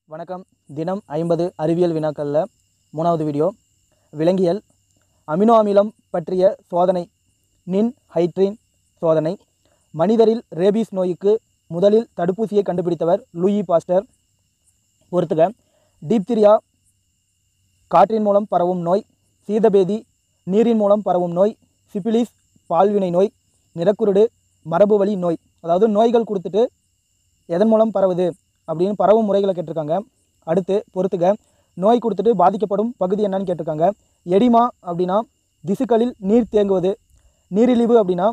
வணக்கம் தினம் ஐம்பது அறிவியல் வினாக்களில் மூணாவது வீடியோ விலங்கியல் அமினோ அமிலம் பற்றிய சோதனை நின் ஹைட்ரின் சோதனை மனிதரில் ரேபீஸ் நோய்க்கு முதலில் தடுப்பூசியை கண்டுபிடித்தவர் லூயி பாஸ்டர் பொறுத்துக டீப்திரியா காற்றின் மூலம் பரவும் நோய் சீதபேதி நீரின் மூலம் பரவும் நோய் சிபிலிஸ் பால்வினை நோய் நிறக்குருடு மரபு வழி நோய் அதாவது நோய்கள் கொடுத்துட்டு எதன் மூலம் பரவுது அப்படின்னு பரவும் முறைகளை கேட்டிருக்காங்க அடுத்து பொறுத்துக நோய் கொடுத்துட்டு பாதிக்கப்படும் பகுதி என்னன்னு கேட்டிருக்காங்க எடிமா அப்படின்னா திசுக்களில் நீர் தேங்குவது நீரிழிவு அப்படின்னா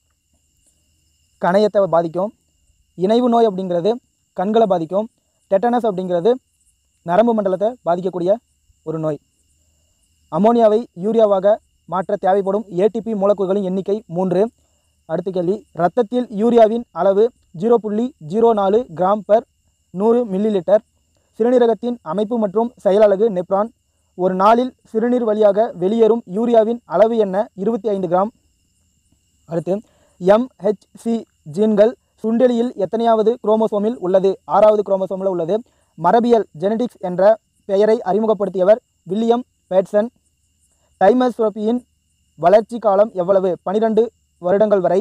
கணையத்தை பாதிக்கும் இணைவு நோய் அப்படிங்கிறது கண்களை பாதிக்கும் டெட்டனஸ் அப்படிங்கிறது நரம்பு மண்டலத்தை பாதிக்கக்கூடிய ஒரு நோய் அமோனியாவை யூரியாவாக மாற்ற தேவைப்படும் ஏடிபி மூலக்கூறுகளின் எண்ணிக்கை மூன்று அடுத்த கேள்வி இரத்தத்தில் யூரியாவின் அளவு ஜீரோ புள்ளி ஜீரோ நாலு கிராம் பர் நூறு மில்லி லிட்டர் சிறுநீரகத்தின் அமைப்பு மற்றும் செயலழகு நெப்ரான் ஒரு நாளில் சிறுநீர் வழியாக வெளியேறும் யூரியாவின் அளவு என்ன இருபத்தி ஐந்து கிராம் அடுத்து எம்ஹெச்சி ஜீன்கள் சுண்டெலியில் எத்தனையாவது குரோமோசோமில் உள்ளது ஆறாவது குரோமோசோமில் உள்ளது மரபியல் ஜெனடிக்ஸ் என்ற பெயரை அறிமுகப்படுத்தியவர் வில்லியம் பேட்சன் டைமஸ் சுரப்பியின் வளர்ச்சி காலம் எவ்வளவு பனிரெண்டு வருடங்கள் வரை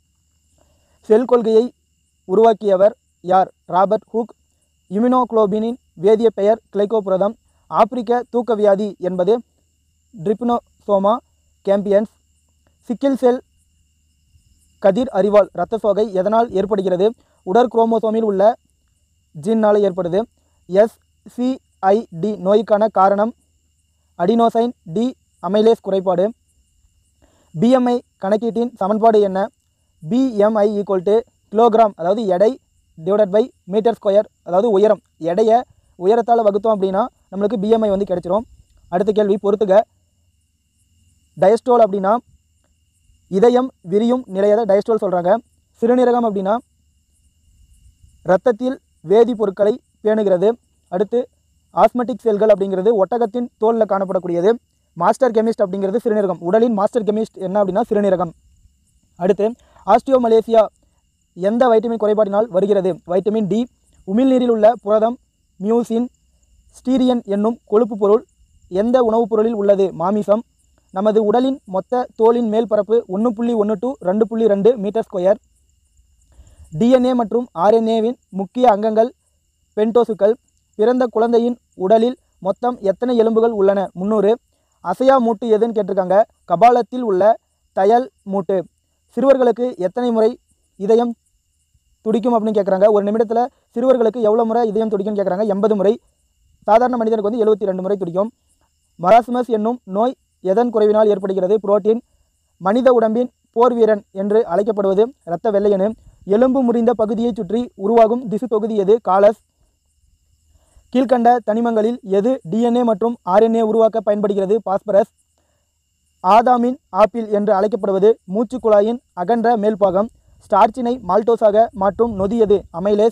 செல் கொள்கையை உருவாக்கியவர் யார் ராபர்ட் ஹூக் இம்யூனோகுளோபினின் வேதிய பெயர் கிளைகோபுரதம் ஆப்பிரிக்க தூக்க வியாதி என்பது ட்ரிப்னோசோமா கேம்பியன்ஸ் சிக்கில் செல் கதிர் அறிவால் இரத்த சோகை எதனால் ஏற்படுகிறது உடற் குரோமோசோமில் உள்ள ஜீன்னால் ஏற்படுது எஸ்சிஐடி நோய்க்கான காரணம் அடினோசைன் டி அமைலேஸ் குறைபாடு பிஎம்ஐ கணக்கீட்டின் சமன்பாடு என்ன பிஎம்ஐ ஈக்குவல் டு கிலோகிராம் அதாவது எடை டிவைடட் பை மீட்டர் ஸ்கொயர் அதாவது உயரம் எடையை உயரத்தால் வகுத்தோம் அப்படின்னா நம்மளுக்கு பிஎம்ஐ வந்து கிடைச்சிரும் அடுத்த கேள்வி பொறுத்துக டயஸ்டோல் அப்படின்னா இதயம் விரியும் நிலையதை டயஸ்டோல் சொல்கிறாங்க சிறுநீரகம் அப்படின்னா இரத்தத்தில் வேதிப்பொருட்களை பேணுகிறது அடுத்து ஆஸ்மெட்டிக் செல்கள் அப்படிங்கிறது ஒட்டகத்தின் தோலில் காணப்படக்கூடியது மாஸ்டர் கெமிஸ்ட் அப்படிங்கிறது சிறுநீரகம் உடலின் மாஸ்டர் கெமிஸ்ட் என்ன அப்படின்னா சிறுநீரகம் அடுத்து ஆஸ்டியோமலேசியா எந்த வைட்டமின் குறைபாட்டினால் வருகிறது வைட்டமின் டி உமிழ்நீரில் உள்ள புரதம் மியூசின் ஸ்டீரியன் என்னும் கொழுப்பு பொருள் எந்த உணவுப் பொருளில் உள்ளது மாமிசம் நமது உடலின் மொத்த தோலின் மேல் பரப்பு ஒன்று புள்ளி ஒன்று டு ரெண்டு புள்ளி ரெண்டு மீட்டர் ஸ்கொயர் டிஎன்ஏ மற்றும் ஆர்என்ஏவின் முக்கிய அங்கங்கள் பென்டோசுக்கள் பிறந்த குழந்தையின் உடலில் மொத்தம் எத்தனை எலும்புகள் உள்ளன முந்நூறு அசையா மூட்டு எதுன்னு கேட்டிருக்காங்க கபாலத்தில் உள்ள தயல் மூட்டு சிறுவர்களுக்கு எத்தனை முறை இதயம் துடிக்கும் அப்படின்னு கேட்குறாங்க ஒரு நிமிடத்தில் சிறுவர்களுக்கு எவ்வளோ முறை இதயம் துடிக்கும்னு கேட்குறாங்க எண்பது முறை சாதாரண மனிதனுக்கு வந்து எழுபத்தி ரெண்டு முறை துடிக்கும் மராஸ்மஸ் என்னும் நோய் எதன் குறைவினால் ஏற்படுகிறது புரோட்டீன் மனித உடம்பின் போர் வீரன் என்று அழைக்கப்படுவது இரத்த வெள்ளையணு எலும்பு முறிந்த பகுதியைச் சுற்றி உருவாகும் திசு தொகுதி எது காலஸ் கீழ்கண்ட தனிமங்களில் எது டிஎன்ஏ மற்றும் ஆர்என்ஏ உருவாக்க பயன்படுகிறது பாஸ்பரஸ் ஆதாமின் ஆப்பிள் என்று அழைக்கப்படுவது மூச்சுக் குழாயின் அகன்ற மேல்பாகம் ஸ்டார்ச்சினை மால்டோஸாக மாற்றும் நொதி எது அமைலேஸ்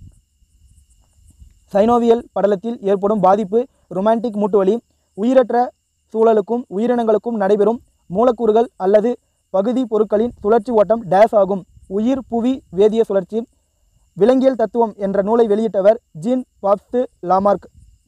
சைனோவியல் படலத்தில் ஏற்படும் பாதிப்பு ரொமான்டிக் மூட்டுவலி உயிரற்ற சூழலுக்கும் உயிரினங்களுக்கும் நடைபெறும் மூலக்கூறுகள் அல்லது பகுதி பொருட்களின் சுழற்சி ஓட்டம் டேஸ் ஆகும் உயிர் புவி வேதிய சுழற்சி விலங்கியல் தத்துவம் என்ற நூலை வெளியிட்டவர் ஜீன் பாப்ஸ்து லாமார்க்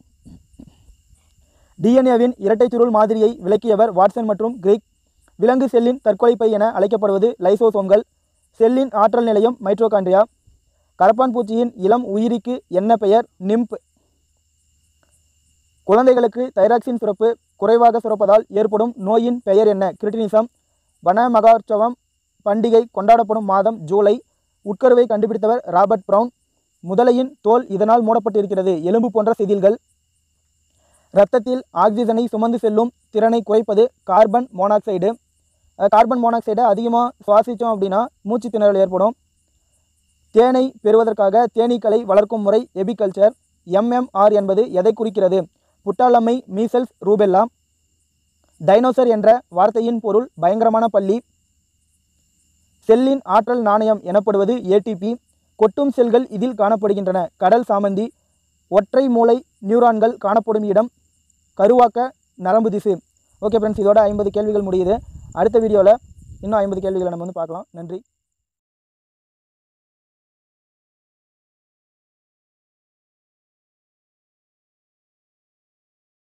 டிஎன்ஏவின் இரட்டைச் சுருள் மாதிரியை விளக்கியவர் வாட்சன் மற்றும் கிரீக் விலங்கு செல்லின் தற்கொலைப்பை என அழைக்கப்படுவது லைசோசோம்கள் செல்லின் ஆற்றல் நிலையம் மைட்ரோகாண்ட்ரியா கரப்பான் பூச்சியின் இளம் உயிரிக்கு என்ன பெயர் நிம்ப் குழந்தைகளுக்கு தைராக்சின் சுரப்பு குறைவாக சுரப்பதால் ஏற்படும் நோயின் பெயர் என்ன கிரிட்டினிசம் வன மகோற்சவம் பண்டிகை கொண்டாடப்படும் மாதம் ஜூலை உட்கருவை கண்டுபிடித்தவர் ராபர்ட் பிரவுன் முதலையின் தோல் இதனால் மூடப்பட்டிருக்கிறது எலும்பு போன்ற செதில்கள் இரத்தத்தில் ஆக்சிஜனை சுமந்து செல்லும் திறனை குறைப்பது கார்பன் மோனாக்சைடு அஹ் கார்பன் மோனாக்சைடை அதிகமாக சுவாசித்தோம் அப்படின்னா மூச்சு திணறல் ஏற்படும் தேனை பெறுவதற்காக தேனீக்களை வளர்க்கும் முறை எபிகல்ச்சர் எம்எம்ஆர் என்பது எதை குறிக்கிறது புட்டாளம்மை மீசல்ஸ் ரூபெல்லா டைனோசர் என்ற வார்த்தையின் பொருள் பயங்கரமான பள்ளி செல்லின் ஆற்றல் நாணயம் எனப்படுவது ஏடிபி கொட்டும் செல்கள் இதில் காணப்படுகின்றன கடல் சாமந்தி ஒற்றை மூளை நியூரான்கள் காணப்படும் இடம் கருவாக்க நரம்பு திசு ஓகே ஃப்ரெண்ட்ஸ் இதோட ஐம்பது கேள்விகள் முடியுது அடுத்த வீடியோவில் இன்னும் ஐம்பது கேள்விகளை நம்ம வந்து பார்க்கலாம் நன்றி